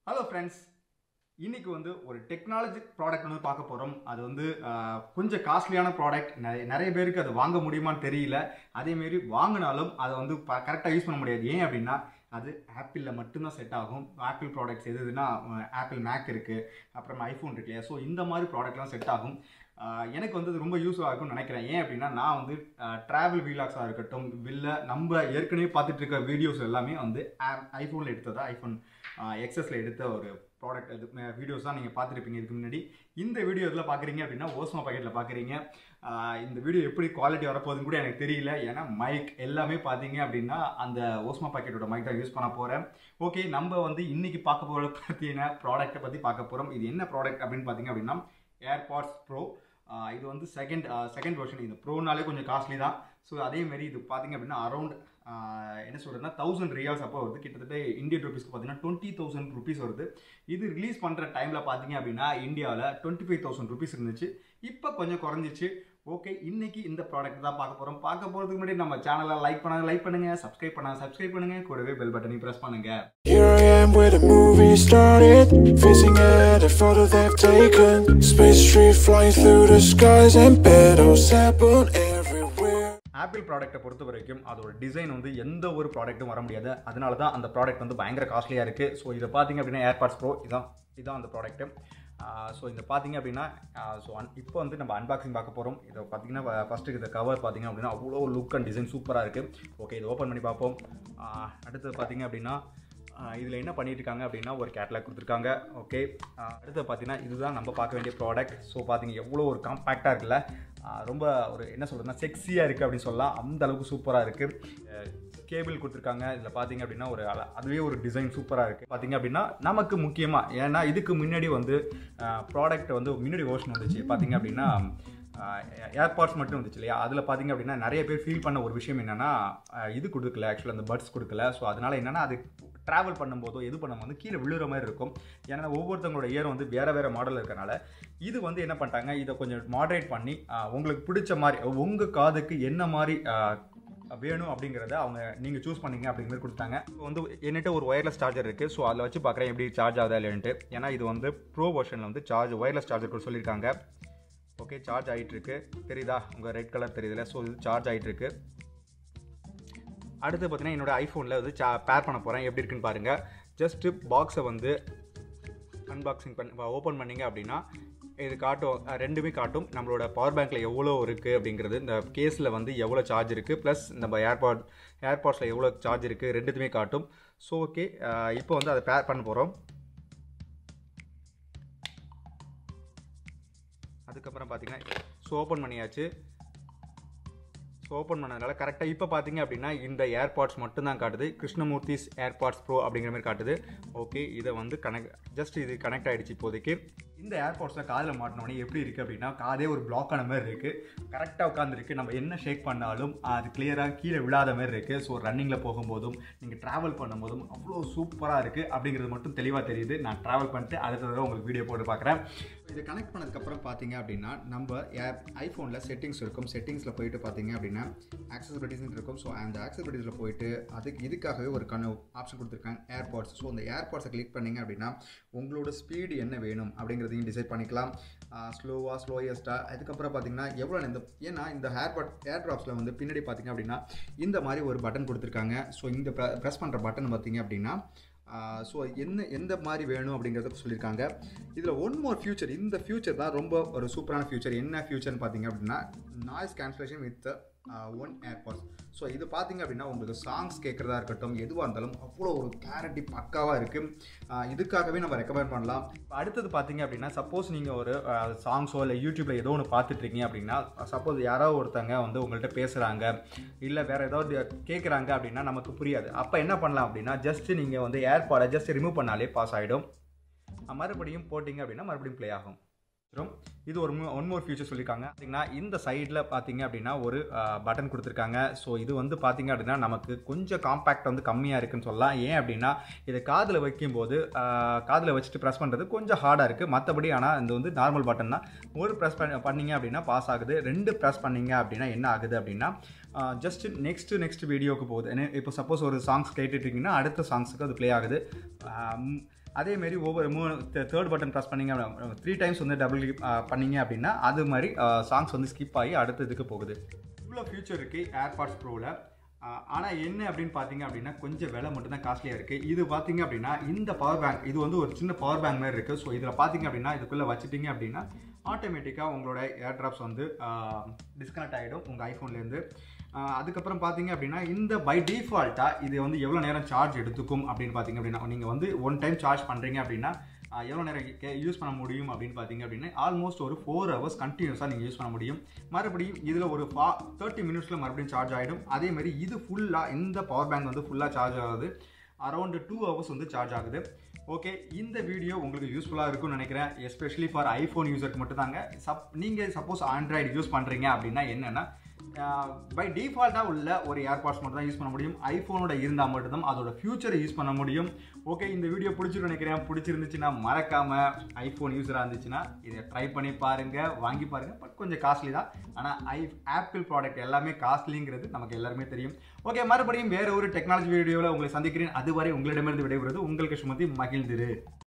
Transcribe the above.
hello friends இன்னைக்கு வந்து ஒரு டெக்னாலஜி ப்ராடக்ட் வந்து பார்க்க போகிறோம் அது வந்து ஆஹ், கொஞ்சம் காஸ்ட்லியான ப்ராடக்ட் நிறைய பேருக்கு அது வாங்க முடியுமான்னு தெரியல அதேமாரி வாங்கினாலும் அதை வந்து கரெக்டாக யூஸ் பண்ண முடியாது ஏன் அப்படின்னா அது ஆப்பிளில் மட்டும்தான் செட் ஆகும் ஆப்பிள் ப்ராடக்ட்ஸ் எதுனா ஆப்பிள் மேக் இருக்குது அப்புறம் ஐஃபோன் இருக்கு இல்லையா ஸோ இந்த மாதிரி ப்ராடக்ட்லாம் செட் ஆகும் ஆஹ், எனக்கு வந்து அது ரொம்ப யூஸ் ஆகும்னு நினைக்கிறேன் ஏன் அப்படின்னா நான் வந்து ட்ராவல் வீலாக்ஸாக இருக்கட்டும் இல்லை நம்ம ஏற்கனவே பார்த்துட்டு இருக்க வீடியோஸ் எல்லாமே வந்து ஐஃபோனில் எடுத்ததா ஐஃபோன் எக்ஸஸில் எடுத்த ஒரு ப்ராடக்ட் இது வீடியோஸ் தான் நீங்கள் பார்த்துருப்பீங்க இதுக்கு முன்னாடி இந்த வீடியோ இதில் பார்க்குறீங்க அப்படின்னா ஓஸ்மா பாக்கெட்டில் பார்க்குறீங்க இந்த வீடியோ எப்படி குவாலிட்டி வரப்போகுதுன்னு கூட எனக்கு தெரியல ஏன்னா மைக் எல்லாமே பார்த்தீங்க அப்படின்னா அந்த ஓஸ்மா பாக்கெட்டோட மைக் தான் யூஸ் பண்ண போகிறேன் ஓகே நம்ம வந்து இன்னைக்கு பார்க்க போகிற பார்த்தீங்கன்னா ப்ராடக்ட்டை பற்றி பார்க்க போகிறோம் இது என்ன ப்ராடக்ட் அப்படின்னு பார்த்தீங்க அப்படின்னா ஏர்பாட்ஸ் ப்ரோ இது வந்து செகண்ட் செகண்ட் வெர்ஷன் இது ப்ரோனாலே கொஞ்சம் காஸ்ட்லி தான் ஸோ அதேமாரி இது பார்த்தீங்க அப்படின்னா அரௌண்ட் என்ன சொல்கிறதுனா தௌசண்ட் ரியால்ஸ் அப்போ வருது கிட்டத்தட்ட இந்தியன் ருபீஸ்க்கு பார்த்தீங்கன்னா டுவெண்ட்டி தௌசண்ட் ருபீஸ் வருது இது ரிலீஸ் பண்ணுற டைமில் பார்த்தீங்க அப்படின்னா இந்தியாவில் டுவெண்ட்டி ஃபைவ் தௌசண்ட் ருபீஸ் இருந்துச்சு இப்போ கொஞ்சம் குறைஞ்சிச்சு ஓகே இன்னைக்கு இந்த ப்ராடக்ட் தான் பார்க்க போகிறோம் பார்க்க போகிறதுக்கு முன்னாடி நம்ம சேனலை லைக் பண்ணாங்க லைக் பண்ணுங்க சப்ஸ்கிரைப் பண்ணாங்க சப்ஸ்கிரைப் பண்ணுங்க கூடவே பெல் பட்டனையும் ப்ரெஸ் பண்ணுங்க Here I am where the movie started Facing at a photo they've taken Space tree flying through the skies And battles happen everywhere Apple ப்ராடக்ட்டை பொறுத்த வரைக்கும் அதோட டிசைன் வந்து எந்த ஒரு ப்ராடக்ட்டும் வர முடியாது அதனால தான் அந்த ப்ராடக்ட் வந்து பயங்கர காஸ்ட்லியாக இருக்குது ஸோ இதை பார்த்தீங்க அப்படின்னா ஏர்பாட்ஸ் ப்ரோ இதான் இதான் அந்த ப்ராடக்ட்டு ஸோ இந்த பார்த்தீங்க அப்படின்னா ஸோ அன் இப்போ வந்து நம்ம அன்பாக்சிங் பார்க்க போகிறோம் இதை பார்த்தீங்கன்னா ஃபஸ்ட்டு இந்த கவர் பார்த்தீங்க அப்படின்னா அவ்வளோ லுக் அண்ட் டிசைன் சூப்பராக இருக்குது ஓகே இதை ஓப்பன் பண்ணி பார்ப்போம் ஆஹ் அடுத்தது பார்த்தீங்க அப்படின்னா இதில் என்ன பண்ணிட்டு இருக்காங்க அப்படின்னா ஒரு கேட்லாக் கொடுத்துருக்காங்க ஓகே அடுத்து பார்த்தீங்கன்னா இதுதான் நம்ம பார்க்க வேண்டிய ப்ராடக்ட் ஸோ பார்த்தீங்க எவ்வளோ ஒரு காம்பேக்டாக இருக்குல்ல ஆஹ் ரொம்ப ஒரு என்ன சொல்கிறதுனா செக்ஸியாக இருக்குது அப்படின்னு சொல்லலாம் அந்த அளவுக்கு சூப்பராக இருக்குது கேபிள் கொடுத்துருக்காங்க இதில் பார்த்தீங்க அப்படின்னா ஒரு அல- அதுவே ஒரு டிசைன் சூப்பராக இருக்குது பார்த்தீங்க அப்படின்னா நமக்கு முக்கியமாக ஏன்னா இதுக்கு முன்னாடி வந்து ப்ராடக்ட் வந்து முன்னாடி ஓஷன் வந்துச்சு பார்த்தீங்க அப்படின்னா ஏர்பாட்ஸ் மட்டும் வந்துச்சு இல்லையா அதில் பார்த்தீங்க அப்படின்னா நிறைய பேர் ஃபீல் பண்ண ஒரு விஷயம் என்னென்னா இது கொடுக்கல ஆக்சுவலாக அந்த பட்ஸ் கொடுக்கல ஸோ அதனால் என்னென்னா அது ட்ராவல் பண்ணும்போதோ எது பண்ணும்போது கீழே விழுற மாதிரி இருக்கும் ஏன்னா ஒவ்வொருத்தவங்களோட இயர் வந்து வேறு வேறு மாடல் இருக்கறனால இது வந்து என்ன பண்ணிட்டாங்க இதை கொஞ்சம் மாடரேட் பண்ணி ஆஹ், உங்களுக்கு பிடிச்ச மாதிரி உங்கள் காதுக்கு என்ன மாதிரி ஆஹ், வேணும் அப்படிங்கிறத அவங்க நீங்கள் சூஸ் பண்ணீங்க அப்படிங்கிற மாதிரி கொடுத்தாங்க இப்போ வந்து என்கிட்ட ஒரு ஒயர்லெஸ் சார்ஜர் இருக்குது ஸோ அதில் வச்சு பார்க்குறேன் எப்படி சார்ஜ் ஆகுதா இல்லைன்ட்டு ஏன்னா இது வந்து ப்ரோ வெர்ஷனில் வந்து சார்ஜ் ஒயர்லெஸ் சார்ஜர் கூட சொல்லியிருக்காங்க ஓகே சார்ஜ் ஆகிட்டு இருக்கு தெரியுதா உங்கள் ரெட் கலர் தெரியுதுல ஸோ இது சார்ஜ் ஆகிட்டு இருக்கு அடுத்து பார்த்தீங்கன்னா என்னோட ஐஃபோனில் வந்து சா பேர் பண்ண போகிறேன் எப்படி இருக்குன்னு பாருங்கள் ஜஸ்ட்டு பாக்ஸை வந்து அன்பாக்சிங் பண்ணி ஓப்பன் பண்ணீங்க அப்படின்னா இது காட்டும் அஹ் ரெண்டுமே காட்டும் நம்மளோட பவர் பேங்க்கில் எவ்வளோ இருக்குது அப்படிங்கிறது இந்த கேஸில் வந்து எவ்வளோ சார்ஜ் இருக்குது ப்ளஸ் நம்ம ஏர்பாட் ஏர்பாட்ஸில் எவ்வளோ சார்ஜ் இருக்குது ரெண்டுத்துமே காட்டும் ஸோ ஓகே இப்போ வந்து அதை பேர் பண்ண போகிறோம் அதுக்கப்புறம் பார்த்தீங்கன்னா ஸோ ஓப்பன் பண்ணியாச்சு ஸோ ஓப்பன் பண்ணதுனால கரெக்டாக இப்போ பார்த்தீங்க அப்படின்னா இந்த ஏர்பாட்ஸ் மட்டும்தான் காட்டுது கிருஷ்ணமூர்த்திஸ் ஏர்பாட்ஸ் ப்ரோ அப்படிங்கிற மாதிரி காட்டுது ஓகே இதை வந்து கனெக்ட் ஜஸ்ட் இது கனெக்ட் ஆகிடுச்சு இப்போதைக்கு இந்த ஏர்பாட்ஸில் காதில் மாட்டினோடனே எப்படி இருக்குது அப்படின்னா காதே ஒரு பிளாக் ஆன மாதிரி இருக்குது கரெக்டாக உட்காந்துருக்கு நம்ம என்ன ஷேக் பண்ணாலும் அது கிளியராக கீழே விழாத மாதிரி இருக்குது ஸோ ரன்னிங்கில் போகும்போதும் நீங்கள் ட்ராவல் பண்ணும்போதும் அவ்வளோ சூப்பராக இருக்குது அப்படிங்கிறது மட்டும் தெளிவாக தெரியுது நான் ட்ராவல் பண்ணிட்டு அடுத்த தடவை உங்களுக்கு வீடியோ போட்டு பார்க்குறேன் இதை கனெக்ட் பண்ணதுக்கப்புறம் பார்த்தீங்க அப்படின்னா நம்ம ஐஃபோனில் செட்டிங்ஸ் இருக்கும் செட்டிங்ஸில் போயிட்டு பார்த்தீங்க அப்படின்னா ஆக்சசபிலிட்டிஸ் இருக்கும் ஸோ அந்த ஆக்சசபிலிட்டிஸில் போயிட்டு அதுக்கு இதுக்காகவே ஒரு கண்ணு ஆப்ஷன் கொடுத்துருக்காங்க ஏர்பாட்ஸ் ஸோ அந்த ஏர்பாட்ஸை கிளிக் பண்ணீங்க அப்படின்னா உங்களோட ஸ்பீடு என்ன வேணும் அப்படிங்கிறதையும் டிசைட் பண்ணிக்கலாம் ஸ்லோவாக ஸ்லோயஸ்ட்டாக அதுக்கப்புறம் பார்த்தீங்கன்னா எவ்வளோ இந்த ஏன்னா இந்த ஹேர்பாட் ஏர் ட்ராப்ஸில் வந்து பின்னாடி பார்த்தீங்க அப்படின்னா இந்த மாதிரி ஒரு பட்டன் கொடுத்துருக்காங்க ஸோ இந்த ப்ரெஸ் பண்ணுற பட்டன் பார்த்தீங்க அப்படின்னா ஸோ என்ன எந்த மாதிரி வேணும் அப்படிங்கிறத சொல்லியிருக்காங்க இதில் ஒன் மோர் ஃபியூச்சர் இந்த ஃபியூச்சர் தான் ரொம்ப ஒரு சூப்பரான ஃபியூச்சர் என்ன ஃபியூச்சர்னு பார்த்தீங்க அப்படின்னா noise cancellation with one AirPods so இது பார்த்தீங்க அப்படின்னா உங்களுக்கு சாங்ஸ் கேட்குறதா இருக்கட்டும் எதுவாக இருந்தாலும் அவ்வளோ ஒரு கிளாரிட்டி பக்காவாக இருக்குது இதுக்காகவே நம்ம ரெக்கமெண்ட் பண்ணலாம் இப்ப அடுத்தது பார்த்தீங்க அப்படின்னா சப்போஸ் நீங்கள் ஒரு சாங்ஸோ இல்லை யூடியூப்பில் ஏதோ ஒன்று பார்த்துட்ருக்கீங்க அப்படின்னா சப்போஸ் யாரோ ஒருத்தங்க வந்து உங்கள்கிட்ட பேசுகிறாங்க இல்லை வேறு ஏதாவது கேட்குறாங்க அப்படின்னா நமக்கு புரியாது அப்போ என்ன பண்ணலாம் அப்படின்னா ஜஸ்ட் நீங்கள் வந்து ஏர்பாடை ஜஸ்ட் ரிமூவ் பண்ணாலே பாஸ் ஆகிடும் மறுபடியும் போட்டிங்க அப்படின்னா மறுபடியும் ப்ளே ஆகும் அப்புறம் இது ஒரு ஒன் மோர் ஃபியூச்சர் சொல்லியிருக்காங்க பார்த்தீங்கன்னா இந்த சைடில் பார்த்தீங்க அப்படின்னா ஒரு பட்டன் கொடுத்துருக்காங்க ஸோ இது வந்து பார்த்தீங்க அப்படின்னா நமக்கு கொஞ்சம் காம்பேக்ட் வந்து கம்மியாக இருக்குன்னு சொல்லலாம் ஏன் அப்படின்னா இதை காதில் வைக்கும்போது காதில் வச்சுட்டு ப்ரெஸ் பண்ணுறது கொஞ்சம் ஹார்டாக இருக்குது மற்றபடி ஆனால் இது வந்து நார்மல் பட்டன் தான் ஒரு ப்ரெஸ் பண்ண பண்ணீங்க அப்படின்னா பாஸ் ஆகுது ரெண்டு ப்ரெஸ் பண்ணீங்க அப்படின்னா என்ன ஆகுது அப்படின்னா ஜஸ்ட் நெக்ஸ்ட் நெக்ஸ்ட் வீடியோக்கு போகுது ஏன்னா இப்போ சப்போஸ் ஒரு சாங்ஸ் கேட்டுட்டு இருக்கீங்கன்னா அடுத்த சாங்ஸுக்கு அது ப்ளே ஆகுது ஆம், அதேமாரி ஒவ்வொரு மூணு தேர்ட் பட்டன் ப்ரெஸ் பண்ணீங்க த்ரீ டைம்ஸ் வந்து டபுள் கிளிக் பண்ணீங்க அப்படின்னா அது மாதிரி சாங்ஸ் வந்து ஸ்கிப் ஆகி அடுத்த இதுக்கு போகுது இவ்வளோ ஃபியூச்சர் இருக்குது ஏர்பாட்ஸ் ப்ரோவில் ஆனால் என்ன அப்படின்னு பார்த்தீங்க அப்படின்னா கொஞ்சம் விலை மட்டும் தான் காஸ்ட்லியாக இருக்குது இது பார்த்தீங்க அப்படின்னா இந்த பவர் பேங்க் இது வந்து ஒரு சின்ன பவர் பேங்க் மாதிரி இருக்குது ஸோ இதில் பார்த்தீங்க அப்படின்னா இதுக்குள்ளே வச்சுட்டீங்க அப்படின்னா ஆட்டோமேட்டிக்காக உங்களோட ஏர்ட்ராப்ஸ் வந்து டிஸ்கனெக்ட் ஆகிடும் உங்கள் ஐஃபோன்லேருந்து அதுக்கப்புறம் பார்த்தீங்க அப்படின்னா இந்த பை டிஃபால்ட்டாக இது வந்து எவ்வளோ நேரம் சார்ஜ் எடுத்துக்கும் அப்படின்னு பார்த்தீங்க அப்படின்னா நீங்கள் வந்து ஒன் டைம் சார்ஜ் பண்ணுறீங்க அப்படின்னா ஆஹ் எவ்வளோ நேரம் யூஸ் பண்ண முடியும் அப்படின்னு பார்த்தீங்க அப்படின்னா ஆல்மோஸ்ட் ஒரு ஃபோர் ஹவர்ஸ் கண்டினியூஸாக நீங்கள் யூஸ் பண்ண முடியும் மறுபடியும் இதில் ஒரு ஃபா தேர்ட்டி மினிட்ஸில் மறுபடியும் சார்ஜ் ஆகிடும் அதே மாதிரி இது ஃபுல்லாக இந்த பவர் பேங்க் வந்து ஃபுல்லாக சார்ஜ் ஆகுது அரௌண்டு டூ ஹவர்ஸ் வந்து சார்ஜ் ஆகுது ஓகே இந்த வீடியோ உங்களுக்கு யூஸ்ஃபுல்லாக இருக்கும்னு நினைக்கிறேன் எஸ்பெஷலி ஃபார் ஐஃபோன் யூசருக்கு மட்டும் தாங்க சப் நீங்கள் சப்போஸ் ஆண்ட்ராய்டு யூஸ் பண்ணுறீங்க அப்படின்னா என்னென்னா பை டிஃபால்ட்டாக உள்ள ஒரு ஏர்பாட்ஸ் மட்டும் தான் யூஸ் பண்ண முடியும் ஐஃபோனோட இருந்தால் மட்டும்தான் அதோட ஃபியூச்சரை யூஸ் பண்ண முடியும் ஓகே இந்த வீடியோ பிடிச்சிருக்கு நினைக்கிறேன் பிடிச்சிருந்துச்சுன்னா மறக்காமல் ஐஃபோன் யூஸராக இருந்துச்சுன்னா இதை ட்ரை பண்ணி பாருங்கள் வாங்கி பாருங்கள் பட் கொஞ்சம் காஸ்ட்லி தான் ஆனால் ஐ ஆப்பிள் ப்ராடக்ட் எல்லாமே காஸ்ட்லிங்கிறது நமக்கு எல்லாருமே தெரியும் ஓகே மறுபடியும் வேற ஒரு டெக்னாலஜி வீடியோவில் உங்களை சந்திக்கிறேன் அதுவரை உங்களிடமிருந்து விடைபெறுவது உங்களுக்கு சுமதி மகிழ்ந்திரு